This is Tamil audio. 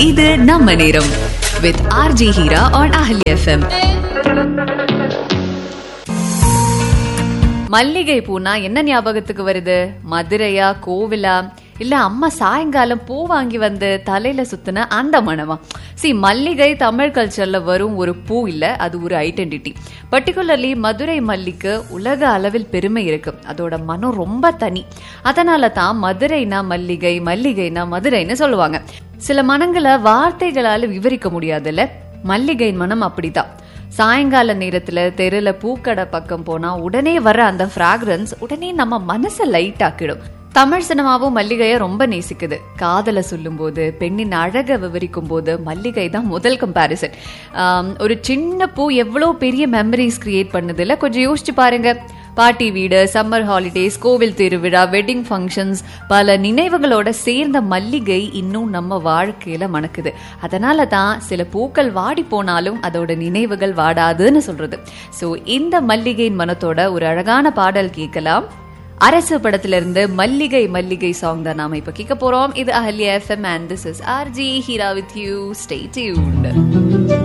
இது நம்ம நேரம் வித் ஆர்ஜி ஹீரா ஆன் அஹலி எஃப்எம் மல்லிகை பூனா என்ன ஞாபகத்துக்கு வருது மதுரையா கோவிலா இல்ல அம்மா சாயங்காலம் பூ வாங்கி வந்து தலையில சுத்தின அந்த மனமா சி மல்லிகை தமிழ் கல்ச்சர்ல வரும் ஒரு பூ இல்ல அது ஒரு ஐடென்டிட்டி பர்டிகுலர்லி மதுரை மல்லிக்கு உலக அளவில் பெருமை இருக்கு அதோட மனம் ரொம்ப தனி அதனால தான் மதுரைனா மல்லிகை மல்லிகைனா மதுரைன்னு சொல்லுவாங்க சில மனங்களை வார்த்தைகளால விவரிக்க முடியாதுல்ல மல்லிகையின் மனம் அப்படிதான் சாயங்கால நேரத்துல தெருல பூக்கடை பக்கம் போனா உடனே வர அந்த ஃப்ராக்ரன்ஸ் உடனே நம்ம மனசை லைட் ஆக்கிடும் தமிழ் சினிமாவும் மல்லிகையை ரொம்ப நேசிக்குது காதலை சொல்லும்போது பெண்ணின் அழகை விவரிக்கும் போது மல்லிகை தான் முதல் கம்பேரிசன் ஒரு சின்ன பூ எவ்வளோ பெரிய மெமரிஸ் கிரியேட் பண்ணுதுல கொஞ்சம் யோசிச்சு பாருங்க பார்ட்டி வீடு சம்மர் ஹாலிடேஸ் கோவில் திருவிழா வெட்டிங் ஃபங்க்ஷன்ஸ் பல நினைவுகளோட சேர்ந்த மல்லிகை இன்னும் நம்ம வாழ்க்கையில மணக்குது அதனால தான் சில பூக்கள் வாடி போனாலும் அதோட நினைவுகள் வாடாதுன்னு சொல்றது ஸோ இந்த மல்லிகையின் மனத்தோட ஒரு அழகான பாடல் கேட்கலாம் அரசு படத்துல இருந்து மல்லிகை மல்லிகை சாங் தான் நாம இப்ப கேட்க போறோம் இது Ahalya FM and this is RJ Heera with you stay tuned